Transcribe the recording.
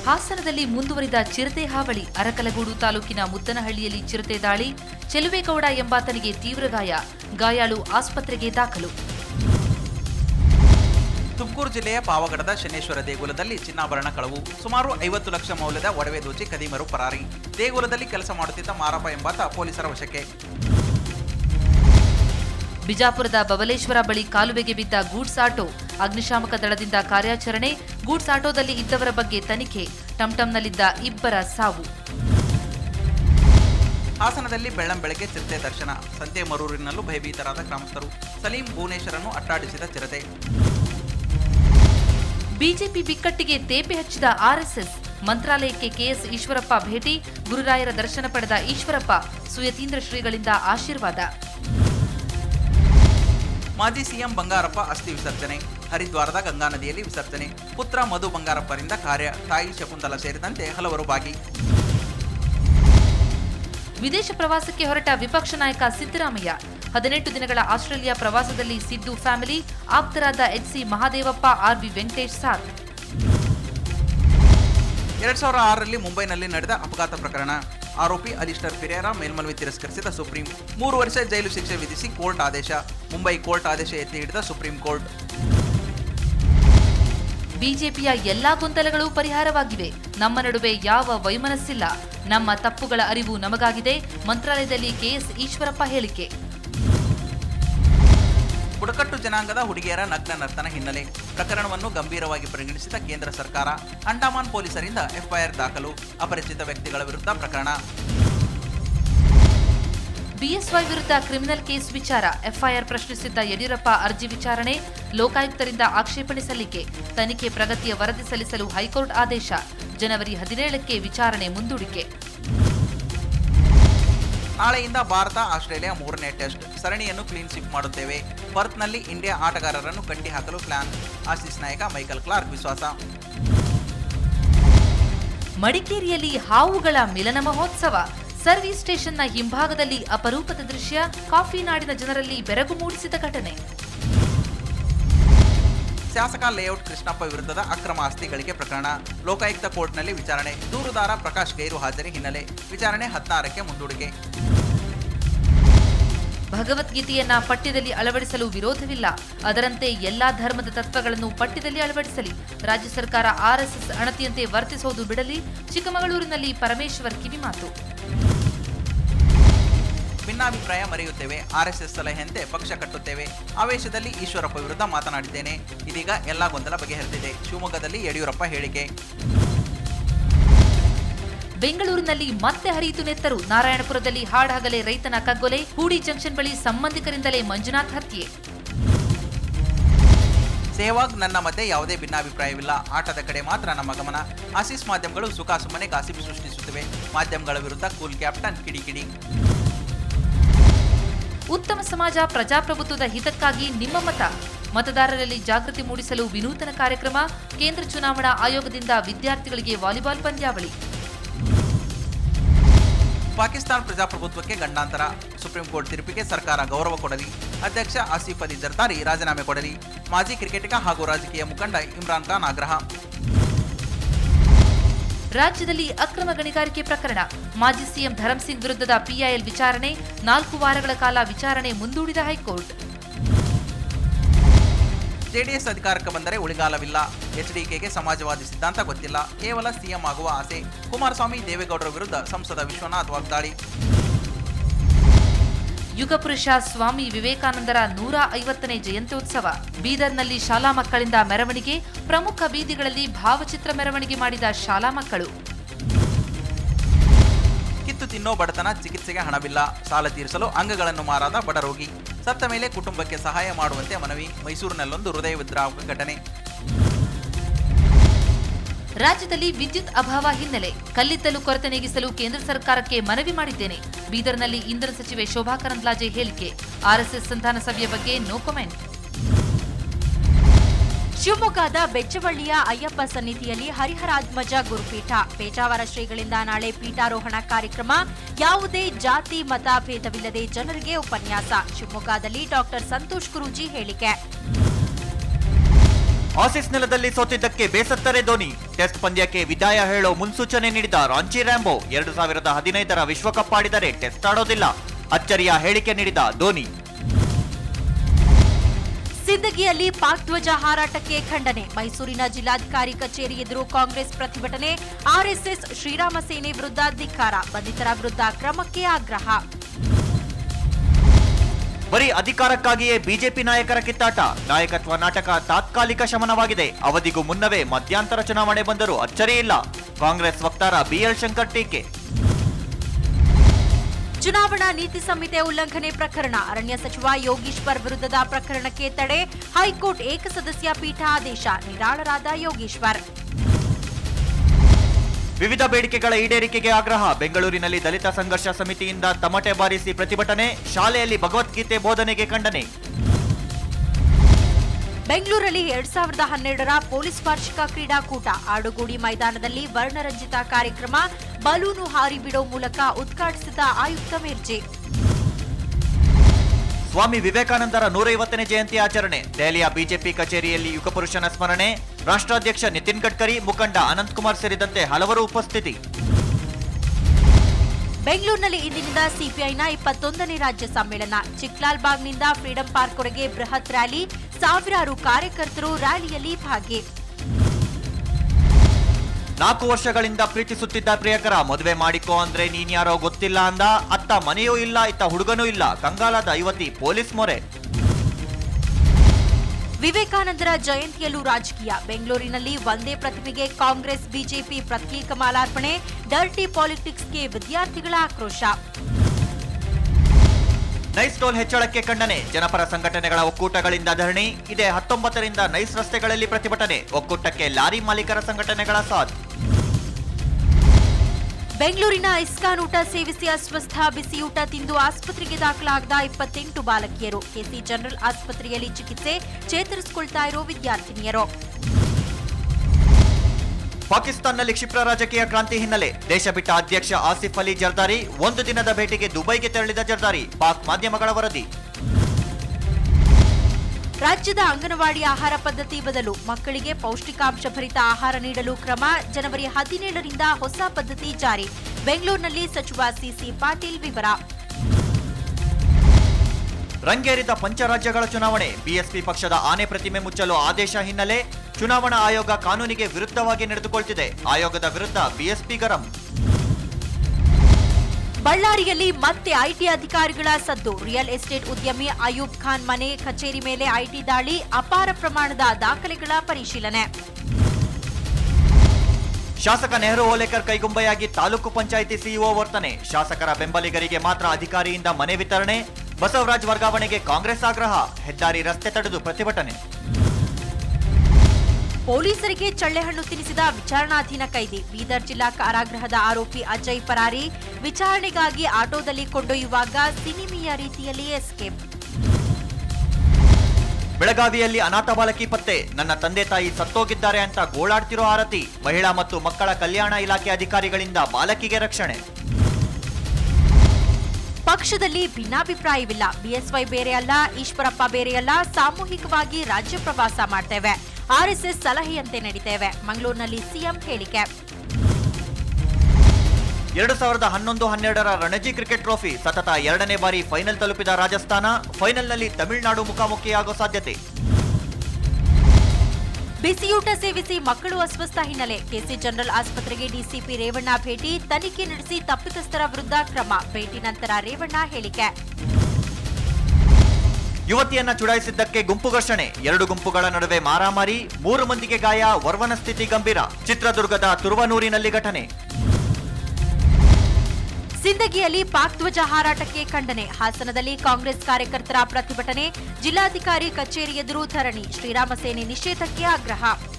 ಹಾಸನದಲ್ಲಿ ಮುಂದುವರಿದ ಚಿರತೆ ಹಾವಳಿ ಅರಕಲಗೂಡು ತಾಲೂಕಿನ ಮುದ್ದನಹಳ್ಳಿಯಲ್ಲಿ ಚಿರತೆ ದಾಳಿ ಚೆಲುವೇಗೌಡ ಎಂಬಾತನಿಗೆ ತೀವ್ರ ಗಾಯ ಗಾಯಾಳು ಆಸ್ಪತ್ರೆಗೆ ದಾಖಲು ತುಮಕೂರು ಜಿಲ್ಲೆಯ ಪಾವಗಡದ ಶನೇಶ್ವರ ದೇಗುಲದಲ್ಲಿ ಚಿನ್ನಾಭರಣ ಕಳವು ಸುಮಾರು ಐವತ್ತು ಲಕ್ಷ ಮೌಲ್ಯದ ಒಡವೆ ದೋಚಿ ಕದೀಮರು ಪರಾರಿ ದೇಗುಲದಲ್ಲಿ ಕೆಲಸ ಮಾಡುತ್ತಿದ್ದ ಮಾರಪ್ಪ ಎಂಬಾತ ಪೊಲೀಸರ ವಶಕ್ಕೆ ಬಿಜಾಪುರದ ಬಬಲೇಶ್ವರ ಬಳಿ ಕಾಲುವೆಗೆ ಬಿದ್ದ ಗೂಡ್ಸ್ ಆಟೋ ಅಗ್ನಿಶಾಮಕ ದಳದಿಂದ ಕಾರ್ಯಾಚರಣೆ ಗೂಡ್ಸ್ ಆಟೋದಲ್ಲಿ ಇದ್ದವರ ಬಗ್ಗೆ ತನಿಖೆ ಟಂಟಂನಲ್ಲಿದ್ದ ಇಬ್ಬರ ಸಾವು ಹಾಸನದಲ್ಲಿ ಬೆಳ್ಳಂ ಬೆಳಗ್ಗೆ ಚಿರತೆ ದರ್ಶನ ಸಂತೆ ಮರೂರಿನಲ್ಲೂ ಭಯಭೀತರಾದ ಗ್ರಾಮಸ್ಥರು ಸಲೀಂ ಭುವನೇಶ್ವರನ್ನು ಅಟ್ಟಾಡಿಸಿದ ಚಿರತೆ ಬಿಜೆಪಿ ಬಿಕ್ಕಟ್ಟಿಗೆ ತೇಪೆ ಹಚ್ಚಿದ ಆರ್ಎಸ್ಎಸ್ ಮಂತ್ರಾಲಯಕ್ಕೆ ಕೆಎಸ್ ಈಶ್ವರಪ್ಪ ಭೇಟಿ ಗುರುರಾಯರ ದರ್ಶನ ಪಡೆದ ಈಶ್ವರಪ್ಪ ಸುಯತೀಂದ್ರ ಶ್ರೀಗಳಿಂದ ಆಶೀರ್ವಾದ ಮಾಜಿ ಸಿಎಂ ಬಂಗಾರಪ್ಪ ಅಸ್ಥಿ ವಿಸರ್ಜನೆ ಹರಿದ್ವಾರದ ಗಂಗಾ ನದಿಯಲ್ಲಿ ವಿಸರ್ಜನೆ ಪುತ್ರ ಮಧು ಬಂಗಾರಪ್ಪರಿಂದ ಕಾರ್ಯ ತಾಯಿ ಶಕುಂತಲ ಸೇರಿದಂತೆ ಹಲವರು ಭಾಗಿ ವಿದೇಶ ಪ್ರವಾಸಕ್ಕೆ ಹೊರಟ ವಿಪಕ್ಷ ನಾಯಕ ಸಿದ್ದರಾಮಯ್ಯ ಹದಿನೆಂಟು ದಿನಗಳ ಆಸ್ಟ್ರೇಲಿಯಾ ಪ್ರವಾಸದಲ್ಲಿ ಸಿದ್ದು ಫ್ಯಾಮಿಲಿ ಆಪ್ತರಾದ ಎಚ್ಸಿ ಮಹಾದೇವಪ್ಪ ಆರ್ವಿ ವೆಂಕಟೇಶ್ ಸಾಥ್ ಎರಡ್ ಸಾವಿರದ ಆರರಲ್ಲಿ ಮುಂಬೈನಲ್ಲಿ ನಡೆದ ಅಪಘಾತ ಪ್ರಕರಣ ಆರೋಪಿ ಅಲಿಸ್ಟರ್ ಫಿರೇರಾ ಮೇಲ್ಮನವಿ ತಿರಸ್ಕರಿಸಿದ ಸುಪ್ರೀಂ ಮೂರು ವರ್ಷ ಜೈಲು ಶಿಕ್ಷೆ ವಿಧಿಸಿ ಕೋರ್ಟ್ ಆದೇಶ ಮುಂಬೈ ಕೋರ್ಟ್ ಆದೇಶ ಎತ್ತಿ ಹಿಡಿದ ಸುಪ್ರೀಂ ಕೋರ್ಟ್ ಬಿಜೆಪಿಯ ಎಲ್ಲಾ ಗೊಂದಲಗಳು ಪರಿಹಾರವಾಗಿವೆ ನಮ್ಮ ನಡುವೆ ಯಾವ ವೈಮನಸ್ಸಿಲ್ಲ ನಮ್ಮ ತಪ್ಪುಗಳ ಅರಿವು ನಮಗಾಗಿದೆ ಮಂತ್ರಾಲಯದಲ್ಲಿ ಕೆಎಸ್ ಈಶ್ವರಪ್ಪ ಹೇಳಿಕೆ ಬುಡಕಟ್ಟು ಜನಾಂಗದ ಹುಡುಗಿಯರ ನಗ್ನ ನರ್ತನ ಹಿನ್ನೆಲೆ ಪ್ರಕರಣವನ್ನು ಗಂಭೀರವಾಗಿ ಪರಿಗಣಿಸಿದ ಕೇಂದ್ರ ಸರ್ಕಾರ ಅಂಡಮಾನ್ ಪೊಲೀಸರಿಂದ ಎಫ್ಐಆರ್ ದಾಖಲು ಅಪರಿಚಿತ ವ್ಯಕ್ತಿಗಳ ವಿರುದ್ಧ ಪ್ರಕರಣ ಬಿಎಸ್ವೈ ವಿರುದ್ಧ ಕ್ರಿಮಿನಲ್ ಕೇಸ್ ವಿಚಾರ ಎಫ್ಐಆರ್ ಪ್ರಶ್ನಿಸಿದ್ದ ಯಡಿಯೂರಪ್ಪ ಅರ್ಜಿ ವಿಚಾರಣೆ ಲೋಕಾಯುಕ್ತರಿಂದ ಆಕ್ಷೇಪಣೆ ಸಲ್ಲಿಕೆ ತನಿಖೆ ಪ್ರಗತಿಯ ವರದಿ ಸಲ್ಲಿಸಲು ಹೈಕೋರ್ಟ್ ಆದೇಶ ಜನವರಿ ಹದಿನೇಳಕ್ಕೆ ವಿಚಾರಣೆ ಮುಂದೂಡಿಕೆ ನಾಳೆಯಿಂದ ಭಾರತ ಆಸ್ಟ್ರೇಲಿಯಾ ಮೂರನೇ ಟೆಸ್ಟ್ ಸರಣಿಯನ್ನು ಕ್ಲೀನ್ ಸ್ವೀಪ್ ಮಾಡುತ್ತೇವೆ ಪರ್ತ್ನಲ್ಲಿ ಇಂಡಿಯಾ ಆಟಗಾರರನ್ನು ಕಟ್ಟಿಹಾಕಲು ಪ್ಲಾನ್ ಆಸೀಸ್ ನಾಯಕ ಮೈಕಲ್ ಕ್ಲಾರ್ಕ್ ವಿಶ್ವಾಸ ಮಡಿಕೇರಿಯಲ್ಲಿ ಹಾವುಗಳ ಮಿಲನ ಮಹೋತ್ಸವ ಸರ್ವಿಸ್ ಸ್ಟೇಷನ್ನ ಹಿಂಭಾಗದಲ್ಲಿ ಅಪರೂಪದ ದೃಶ್ಯ ಕಾಫಿ ನಾಡಿನ ಜನರಲ್ಲಿ ಬೆರಗು ಮೂಡಿಸಿದ ಘಟನೆ ಶಾಸಕ ಲೇಔಟ್ ಕೃಷ್ಣಪ್ಪ ವಿರುದ್ಧದ ಅಕ್ರಮ ಆಸ್ತಿ ಗಳಿಕೆ ಪ್ರಕರಣ ಲೋಕಾಯುಕ್ತ ಕೋರ್ಟ್ನಲ್ಲಿ ವಿಚಾರಣೆ ದೂರುದಾರ ಪ್ರಕಾಶ್ ಗೈರು ಹಾಜರಿ ಹಿನ್ನೆಲೆ ವಿಚಾರಣೆ ಹದಿನಾರಕ್ಕೆ ಮುಂದೂಡಿಕೆ ಭಗವದ್ಗೀತೆಯನ್ನ ಪಠ್ಯದಲ್ಲಿ ಅಳವಡಿಸಲು ವಿರೋಧವಿಲ್ಲ ಅದರಂತೆ ಎಲ್ಲಾ ಧರ್ಮದ ತತ್ವಗಳನ್ನು ಪಠ್ಯದಲ್ಲಿ ಅಳವಡಿಸಲಿ ರಾಜ್ಯ ಸರ್ಕಾರ ಆರ್ಎಸ್ಎಸ್ ಅಣತಿಯಂತೆ ವರ್ತಿಸುವುದು ಬಿಡಲಿ ಚಿಕ್ಕಮಗಳೂರಿನಲ್ಲಿ ಪರಮೇಶ್ವರ್ ಕಿವಿಮಾತು ಭಿನ್ನಾಭಿಪ್ರಾಯ ಮರೆಯುತ್ತೇವೆ ಆರ್ಎಸ್ಎಸ್ ಸಲಹೆಯಂತೆ ಪಕ್ಷ ಕಟ್ಟುತ್ತೇವೆ ಆವೇಶದಲ್ಲಿ ಈಶ್ವರಪ್ಪ ವಿರುದ್ಧ ಮಾತನಾಡಿದ್ದೇನೆ ಇದೀಗ ಎಲ್ಲಾ ಗೊಂದಲ ಬಗೆಹರಿದಿದೆ ಶಿವಮೊಗ್ಗದಲ್ಲಿ ಯಡಿಯೂರಪ್ಪ ಹೇಳಿಕೆ ಬೆಂಗಳೂರಿನಲ್ಲಿ ಮತ್ತೆ ಹರಿಯಿತು ನೆತ್ತರು ನಾರಾಯಣಪುರದಲ್ಲಿ ಹಾಡಹಗಲೇ ರೈತನ ಕಗ್ಗೊಲೆ ಹೂಡಿ ಜಂಕ್ಷನ್ ಬಳಿ ಸಂಬಂಧಿಕರಿಂದಲೇ ಮಂಜುನಾಥ್ ಹತ್ಯೆ ಸೇವಾಗ್ ನನ್ನ ಮಧ್ಯೆ ಯಾವುದೇ ಭಿನ್ನಾಭಿಪ್ರಾಯವಿಲ್ಲ ಆಟದ ಕಡೆ ಮಾತ್ರ ನಮ್ಮ ಗಮನ ಆಸೀಸ್ ಮಾಧ್ಯಮಗಳು ಸುಖಾಸುಮ್ಮನೆ ಗಾಸಿಪ್ ಸೃಷ್ಟಿಸುತ್ತಿವೆ ಮಾಧ್ಯಮಗಳ ವಿರುದ್ಧ ಕೂಲ್ ಕ್ಯಾಪ್ಟನ್ ಕಿಡಿಕಿಡಿ ಉತ್ತಮ ಸಮಾಜ ಪ್ರಜಾಪ್ರಭುತ್ವದ ಹಿತಕ್ಕಾಗಿ ನಿಮ್ಮ ಮತ ಮತದಾರರಲ್ಲಿ ಜಾಗೃತಿ ಮೂಡಿಸಲು ವಿನೂತನ ಕಾರ್ಯಕ್ರಮ ಕೇಂದ್ರ ಚುನಾವಣಾ ಆಯೋಗದಿಂದ ವಿದ್ಯಾರ್ಥಿಗಳಿಗೆ ವಾಲಿಬಾಲ್ ಪಂದ್ಯಾವಳಿ ಪಾಕಿಸ್ತಾನ ಪ್ರಜಾಪ್ರಭುತ್ವಕ್ಕೆ ಗಂಡಾಂತರ ಸುಪ್ರೀಂ ಕೋರ್ಟ್ ತೀರ್ಪಿಗೆ ಸರ್ಕಾರ ಗೌರವ ಕೊಡಲಿ ಅಧ್ಯಕ್ಷ ಆಸಿಫ್ ಅಲಿ ಜರ್ದಾರಿ ರಾಜೀನಾಮೆ ಕೊಡಲಿ ಮಾಜಿ ಕ್ರಿಕೆಟಿಗ ಹಾಗೂ ರಾಜಕೀಯ ಮುಖಂಡ ಇಮ್ರಾನ್ ಖಾನ್ ಆಗ್ರಹ ರಾಜ್ಯದಲ್ಲಿ ಅಕ್ರಮ ಗಣಿಗಾರಿಕೆ ಪ್ರಕರಣ ಮಾಜಿ ಸಿಎಂ ಧರಮ್ ಸಿಂಗ್ ವಿರುದ್ಧದ ಪಿಐಎಲ್ ವಿಚಾರಣೆ ನಾಲ್ಕು ವಾರಗಳ ಕಾಲ ವಿಚಾರಣೆ ಮುಂದೂಡಿದ ಹೈಕೋರ್ಟ್ ಜೆಡಿಎಸ್ ಅಧಿಕಾರಕ್ಕೆ ಬಂದರೆ ಉಳಿಗಾಲವಿಲ್ಲ ಎಚ್ಡಿಕೆಗೆ ಸಮಾಜವಾದಿ ಸಿದ್ಧಾಂತ ಗೊತ್ತಿಲ್ಲ ಕೇವಲ ಸಿಎಂ ಆಗುವ ಆಸೆ ಕುಮಾರಸ್ವಾಮಿ ದೇವೇಗೌಡರ ವಿರುದ್ಧ ಸಂಸದ ವಿಶ್ವನಾಥ್ ವಾಗ್ದಾಳಿ ಯುಗಪುರುಷ ಸ್ವಾಮಿ ವಿವೇಕಾನಂದರ ನೂರ ಐವತ್ತನೇ ಜಯಂತ್ಯೋತ್ಸವ ಬೀದರ್ನಲ್ಲಿ ಶಾಲಾ ಮಕ್ಕಳಿಂದ ಮೆರವಣಿಗೆ ಪ್ರಮುಖ ಬೀದಿಗಳಲ್ಲಿ ಭಾವಚಿತ್ರ ಮೆರವಣಿಗೆ ಮಾಡಿದ ಶಾಲಾ ಮಕ್ಕಳು ಕಿತ್ತು ತಿನ್ನೋ ಬಡತನ ಚಿಕಿತ್ಸೆಗೆ ಹಣವಿಲ್ಲ ಸಾಲ ತೀರಿಸಲು ಅಂಗಗಳನ್ನು ಮಾರಾದ ಬಡ ರೋಗಿ ಸತ್ತ ಮೇಲೆ ಕುಟುಂಬಕ್ಕೆ ಸಹಾಯ ಮಾಡುವಂತೆ ಮನವಿ ಮೈಸೂರಿನಲ್ಲೊಂದು ಹೃದಯ ವಿದ್ರಾವಕ ಘಟನೆ ರಾಜ್ಯದಲ್ಲಿ ವಿದ್ಯುತ್ ಅಭಾವ ಹಿನ್ನೆಲೆ ಕಲ್ಲಿದ್ದಲು ಕೊರತೆ ನೀಗಿಸಲು ಕೇಂದ್ರ ಸರ್ಕಾರಕ್ಕೆ ಮನವಿ ಮಾಡಿದ್ದೇನೆ ಬೀದರ್ನಲ್ಲಿ ಇಂಧನ ಸಚಿವೆ ಶೋಭಾ ಕರಂದ್ಲಾಜೆ ಹೇಳಿಕೆ ಆರ್ಎಸ್ಎಸ್ ಸಂಧಾನ ಸಭೆಯ ಬಗ್ಗೆ ನೋ ಕಾಮೆಂಟ್ ಶಿವಮೊಗ್ಗದ ಬೆಚ್ಚವಳ್ಳಿಯ ಅಯ್ಯಪ್ಪ ಸನ್ನಿಧಿಯಲ್ಲಿ ಹರಿಹರಾತ್ಮಜ ಗುರುಪೀಠ ಪೇಜಾವರ ಶ್ರೀಗಳಿಂದ ನಾಳೆ ಪೀಠಾರೋಹಣ ಕಾರ್ಯಕ್ರಮ ಯಾವುದೇ ಜಾತಿ ಮತ ಭೇದವಿಲ್ಲದೆ ಜನರಿಗೆ ಉಪನ್ಯಾಸ ಶಿವಮೊಗ್ಗದಲ್ಲಿ ಡಾಕ್ಟರ್ ಸಂತೋಷ್ ಗುರೂಜಿ ಹೇಳಿಕೆ ಆಸೀಸ್ ನೆಲದಲ್ಲಿ ಸೋತಿದ್ದಕ್ಕೆ ಬೇಸತ್ತರೆ ಧೋನಿ ಟೆಸ್ಟ್ ಪಂದ್ಯಕ್ಕೆ ವಿದಾಯ ಹೇಳೋ ಮುನ್ಸೂಚನೆ ನೀಡಿದ ರಾಂಚಿ ರ್ಯಾಂಬೋ ಎರಡು ಸಾವಿರದ ಹದಿನೈದರ ವಿಶ್ವಕಪ್ ಆಡಿದರೆ ಟೆಸ್ಟ್ ಆಡೋದಿಲ್ಲ ಅಚ್ಚರಿಯ ಹೇಳಿಕೆ ನೀಡಿದ ಧೋನಿ ಸಿಂದಗಿಯಲ್ಲಿ ಪಾಕ್ ಧ್ವಜ ಹಾರಾಟಕ್ಕೆ ಖಂಡನೆ ಮೈಸೂರಿನ ಜಿಲ್ಲಾಧಿಕಾರಿ ಕಚೇರಿ ಎದುರು ಕಾಂಗ್ರೆಸ್ ಪ್ರತಿಭಟನೆ ಆರ್ಎಸ್ಎಸ್ ಶ್ರೀರಾಮ ಸೇನೆ ವಿರುದ್ಧ ಧಿಕ್ಕಾರ ಬಂಧಿತರ ವಿರುದ್ಧ ಕ್ರಮಕ್ಕೆ ಆಗ್ರಹ ಬರೀ ಅಧಿಕಾರಕ್ಕಾಗಿಯೇ ಬಿಜೆಪಿ ನಾಯಕರ ಕಿತ್ತಾಟ ನಾಯಕತ್ವ ನಾಟಕ ತಾತ್ಕಾಲಿಕ ಶಮನವಾಗಿದೆ ಅವಧಿಗೂ ಮುನ್ನವೇ ಮಧ್ಯಂತರ ಚುನಾವಣೆ ಬಂದರೂ ಅಚ್ಚರಿಯಿಲ್ಲ ಕಾಂಗ್ರೆಸ್ ವಕ್ತಾರ ಬಿಎಲ್ ಶಂಕರ್ ಟೀಕೆ ಚುನಾವಣಾ ನೀತಿ ಸಂಹಿತೆ ಉಲ್ಲಂಘನೆ ಪ್ರಕರಣ ಅರಣ್ಯ ಸಚಿವ ಯೋಗೀಶ್ವರ್ ವಿರುದ್ಧದ ಪ್ರಕರಣಕ್ಕೆ ತಡೆ ಹೈಕೋರ್ಟ್ ಏಕಸದಸ್ಯ ಪೀಠ ಆದೇಶ ನಿರಾಳರಾದ ಯೋಗೀಶ್ವರ್ ವಿವಿಧ ಬೇಡಿಕೆಗಳ ಈಡೇರಿಕೆಗೆ ಆಗ್ರಹ ಬೆಂಗಳೂರಿನಲ್ಲಿ ದಲಿತ ಸಂಘರ್ಷ ಸಮಿತಿಯಿಂದ ತಮಟೆ ಬಾರಿಸಿ ಪ್ರತಿಭಟನೆ ಶಾಲೆಯಲ್ಲಿ ಭಗವದ್ಗೀತೆ ಬೋಧನೆಗೆ ಖಂಡನೆ ಬೆಂಗಳೂರಲ್ಲಿ ಎರಡ್ ಸಾವಿರದ ಹನ್ನೆರಡರ ಪೊಲೀಸ್ ವಾರ್ಷಿಕ ಕ್ರೀಡಾಕೂಟ ಆಡುಗೋಡಿ ಮೈದಾನದಲ್ಲಿ ವರ್ಣರಂಜಿತ ಕಾರ್ಯಕ್ರಮ ಬಲೂನು ಹಾರಿ ಬಿಡೋ ಮೂಲಕ ಉದ್ಘಾಟಿಸಿದ ಆಯುಕ್ತ ಮಿರ್ಜೆ ಸ್ವಾಮಿ ವಿವೇಕಾನಂದರ ನೂರೈವತ್ತನೇ ಜಯಂತಿ ಆಚರಣೆ ದೆಹಲಿಯ ಬಿಜೆಪಿ ಕಚೇರಿಯಲ್ಲಿ ಯುಗಪುರುಷನ ಸ್ಮರಣೆ ರಾಷ್ಟ್ರಾಧ್ಯಕ್ಷ ನಿತಿನ್ ಗಡ್ಕರಿ ಮುಖಂಡ ಅನಂತಕುಮಾರ್ ಸೇರಿದಂತೆ ಹಲವರು ಉಪಸ್ಥಿತಿ ಬೆಂಗಳೂರಿನಲ್ಲಿ ಇಂದಿನಿಂದ ಸಿಪಿಐನ ಇಪ್ಪತ್ತೊಂದನೇ ರಾಜ್ಯ ಸಮ್ಮೇಳನ ಚಿಕ್ಲಾಲ್ ಬಾಗ್ನಿಂದ ಫ್ರೀಡಂ ಪಾರ್ಕ್ವರೆಗೆ ಬೃಹತ್ ರ್ಯಾಲಿ ಸಾವಿರಾರು ಕಾರ್ಯಕರ್ತರು ರ್ಯಾಲಿಯಲ್ಲಿ ಭಾಗಿ ನಾಲ್ಕು ವರ್ಷಗಳಿಂದ ಪ್ರೀತಿಸುತ್ತಿದ್ದ ಪ್ರಿಯಕರ ಮದುವೆ ಮಾಡಿಕೋ ಅಂದ್ರೆ ನೀನ್ಯಾರೋ ಗೊತ್ತಿಲ್ಲ ಅಂದ ಅತ್ತ ಮನೆಯೂ ಇಲ್ಲ ಇತ್ತ ಹುಡುಗನೂ ಇಲ್ಲ ಕಂಗಾಲಾದ ಯುವತಿ ಪೊಲೀಸ್ ಮೊರೆ ವಿವೇಕಾನಂದರ ಜಯಂತಿಯಲ್ಲೂ ರಾಜಕೀಯ ಬೆಂಗಳೂರಿನಲ್ಲಿ ಒಂದೇ ಪ್ರತಿಮೆಗೆ ಕಾಂಗ್ರೆಸ್ ಬಿಜೆಪಿ ಪ್ರತ್ಯೇಕ ಮಾಲಾರ್ಪಣೆ ಡರ್ಟಿ ಪಾಲಿಟಿಕ್ಸ್ಗೆ ವಿದ್ಯಾರ್ಥಿಗಳ ಆಕ್ರೋಶ ನೈಸ್ ಟೋಲ್ ಹೆಚ್ಚಳಕ್ಕೆ ಖಂಡನೆ ಜನಪರ ಸಂಘಟನೆಗಳ ಒಕ್ಕೂಟಗಳಿಂದ ಧರಣಿ ಇದೇ ಹತ್ತೊಂಬತ್ತರಿಂದ ನೈಸ್ ರಸ್ತೆಗಳಲ್ಲಿ ಪ್ರತಿಭಟನೆ ಒಕ್ಕೂಟಕ್ಕೆ ಲಾರಿ ಮಾಲೀಕರ ಸಂಘಟನೆಗಳ ಸಾಥ್ ಬೆಂಗಳೂರಿನ ಇಸ್ಕಾನ್ ಊಟ ಸೇವಿಸಿ ಅಸ್ವಸ್ಥ ಬಿಸಿಯೂಟ ತಿಂದು ಆಸ್ಪತ್ರೆಗೆ ದಾಖಲಾಗದ ಇಪ್ಪತ್ತೆಂಟು ಬಾಲಕಿಯರು ಕೆಸಿ ಜನರಲ್ ಆಸ್ಪತ್ರೆಯಲ್ಲಿ ಚಿಕಿತ್ಸೆ ಚೇತರಿಸಿಕೊಳ್ತಾ ಇರೋ ವಿದ್ಯಾರ್ಥಿನಿಯರು ಪಾಕಿಸ್ತಾನ್ನಲ್ಲಿ ಕ್ಷಿಪ್ರ ರಾಜಕೀಯ ಕ್ರಾಂತಿ ಹಿನ್ನೆಲೆ ದೇಶ ಬಿಟ್ಟ ಅಧ್ಯಕ್ಷ ಆಸಿಫ್ ಅಲಿ ಜರ್ದಾರಿ ಒಂದು ದಿನದ ಭೇಟಿಗೆ ದುಬೈಗೆ ತೆರಳಿದ ಜರ್ದಾರಿ ಪಾಕ್ ಮಾಧ್ಯಮಗಳ ವರದಿ ರಾಜ್ಯದ ಅಂಗನವಾಡಿ ಆಹಾರ ಪದ್ಧತಿ ಬದಲು ಮಕ್ಕಳಿಗೆ ಪೌಷ್ಟಿಕಾಂಶ ಭರಿತ ಆಹಾರ ನೀಡಲು ಕ್ರಮ ಜನವರಿ ಹದಿನೇಳರಿಂದ ಹೊಸ ಪದ್ಧತಿ ಜಾರಿ ಬೆಂಗಳೂರಿನಲ್ಲಿ ಸಚಿವ ಸಿಸಿ ಪಾಟೀಲ್ ವಿವರ ರಂಗೇರಿದ ಪಂಚರಾಜ್ಯಗಳ ಚುನಾವಣೆ ಬಿಎಸ್ಪಿ ಪಕ್ಷದ ಆನೆ ಪ್ರತಿಮೆ ಮುಚ್ಚಲು ಆದೇಶ ಹಿನ್ನೆಲೆ ಚುನಾವಣಾ ಆಯೋಗ ಕಾನೂನಿಗೆ ವಿರುದ್ಧವಾಗಿ ನಡೆದುಕೊಳ್ತಿದೆ ಆಯೋಗದ ವಿರುದ್ಧ ಬಿಎಸ್ಪಿ ಗರಂ ಬಳ್ಳಾರಿಯಲ್ಲಿ ಮತ್ತೆ ಐಟಿ ಅಧಿಕಾರಿಗಳ ಸದ್ದು ರಿಯಲ್ ಎಸ್ಟೇಟ್ ಉದ್ಯಮಿ ಅಯೂಬ್ ಖಾನ್ ಮನೆ ಕಚೇರಿ ಮೇಲೆ ಐಟಿ ದಾಳಿ ಅಪಾರ ಪ್ರಮಾಣದ ದಾಖಲೆಗಳ ಪರಿಶೀಲನೆ ಶಾಸಕ ನೆಹರು ಓಲೇಕರ್ ಕೈಗುಂಬೆಯಾಗಿ ತಾಲೂಕು ಪಂಚಾಯಿತಿ ಸಿಇಒ ವರ್ತನೆ ಶಾಸಕರ ಬೆಂಬಲಿಗರಿಗೆ ಮಾತ್ರ ಅಧಿಕಾರಿಯಿಂದ ಮನೆ ವಿತರಣೆ ಬಸವರಾಜ್ ವರ್ಗಾವಣೆಗೆ ಕಾಂಗ್ರೆಸ್ ಆಗ್ರಹ ಹೆದ್ದಾರಿ ರಸ್ತೆ ತಡೆದು ಪ್ರತಿಭಟನೆ ಪೊಲೀಸರಿಗೆ ಚಳ್ಳೆಹಣ್ಣು ತಿನ್ನಿಸಿದ ವಿಚಾರಣಾಧೀನ ಕೈದಿ ಬೀದರ್ ಜಿಲ್ಲಾ ಕಾರಾಗೃಹದ ಆರೋಪಿ ಅಜಯ್ ಪರಾರಿ ವಿಚಾರಣೆಗಾಗಿ ಆಟೋದಲ್ಲಿ ಕೊಂಡೊಯ್ಯುವಾಗ ಸಿನಿಮೀಯ ರೀತಿಯಲ್ಲಿ ಎಸ್ಕೇಪ್ ಬೆಳಗಾವಿಯಲ್ಲಿ ಅನಾಥ ಬಾಲಕಿ ಪತ್ತೆ ನನ್ನ ತಂದೆ ತಾಯಿ ಸತ್ತೋಗಿದ್ದಾರೆ ಅಂತ ಗೋಳಾಡ್ತಿರೋ ಆರತಿ ಮಹಿಳಾ ಮತ್ತು ಮಕ್ಕಳ ಕಲ್ಯಾಣ ಇಲಾಖೆ ಅಧಿಕಾರಿಗಳಿಂದ ಬಾಲಕಿಗೆ ರಕ್ಷಣೆ ಪಕ್ಷದಲ್ಲಿ ಭಿನ್ನಾಭಿಪ್ರಾಯವಿಲ್ಲ ಬಿಎಸ್ವೈ ಬೇರೆ ಅಲ್ಲ ಈಶ್ವರಪ್ಪ ಬೇರೆಯಲ್ಲ ಸಾಮೂಹಿಕವಾಗಿ ರಾಜ್ಯ ಪ್ರವಾಸ ಮಾಡ್ತೇವೆ ಆರ್ಎಸ್ಎಸ್ ಸಲಹೆಯಂತೆ ನಡೀತೇವೆ ಮಂಗಳೂರಿನಲ್ಲಿ ಸಿಎಂ ಹೇಳಿಕೆ ಎರಡು ಸಾವಿರದ ಹನ್ನೊಂದು ಹನ್ನೆರಡರ ರಣಜಿ ಕ್ರಿಕೆಟ್ ಟ್ರೋಫಿ ಸತತ ಎರಡನೇ ಬಾರಿ ಫೈನಲ್ ತಲುಪಿದ ರಾಜಸ್ಥಾನ ಫೈನಲ್ನಲ್ಲಿ ತಮಿಳುನಾಡು ಮುಖಾಮುಖಿಯಾಗೋ ಸಾಧ್ಯತೆ ಬಿಸಿಯೂಟ ಸೇವಿಸಿ ಮಕ್ಕಳು ಅಸ್ವಸ್ಥ ಹಿನ್ನೆಲೆ ಕೆಸಿ ಜನರಲ್ ಆಸ್ಪತ್ರೆಗೆ ಡಿಸಿಪಿ ರೇವಣ್ಣ ಭೇಟಿ ತನಿಖೆ ನಡೆಸಿ ತಪ್ಪಿತಸ್ಥರ ವಿರುದ್ಧ ಕ್ರಮ ಭೇಟಿ ನಂತರ ರೇವಣ್ಣ ಹೇಳಿಕೆ ಯುವತಿಯನ್ನ ಚುಡಾಯಿಸಿದ್ದಕ್ಕೆ ಗುಂಪು ಘರ್ಷಣೆ ಎರಡು ಗುಂಪುಗಳ ನಡುವೆ ಮಾರಾಮಾರಿ ಮೂರು ಮಂದಿಗೆ ಗಾಯ ವರ್ವನ ಸ್ಥಿತಿ ಗಂಭೀರ ಚಿತ್ರದುರ್ಗದ ತುರುವನೂರಿನಲ್ಲಿ ಘಟನೆ ಸಿಂದಗಿಯಲ್ಲಿ ಪಾಕ್ ಧ್ವಜ ಹಾರಾಟಕ್ಕೆ ಖಂಡನೆ ಹಾಸನದಲ್ಲಿ ಕಾಂಗ್ರೆಸ್ ಕಾರ್ಯಕರ್ತರ ಪ್ರತಿಭಟನೆ ಜಿಲ್ಲಾಧಿಕಾರಿ ಕಚೇರಿ ಎದುರು ಧರಣಿ ಶ್ರೀರಾಮ ಸೇನೆ ನಿಷೇಧಕ್ಕೆ ಆಗ್ರಹ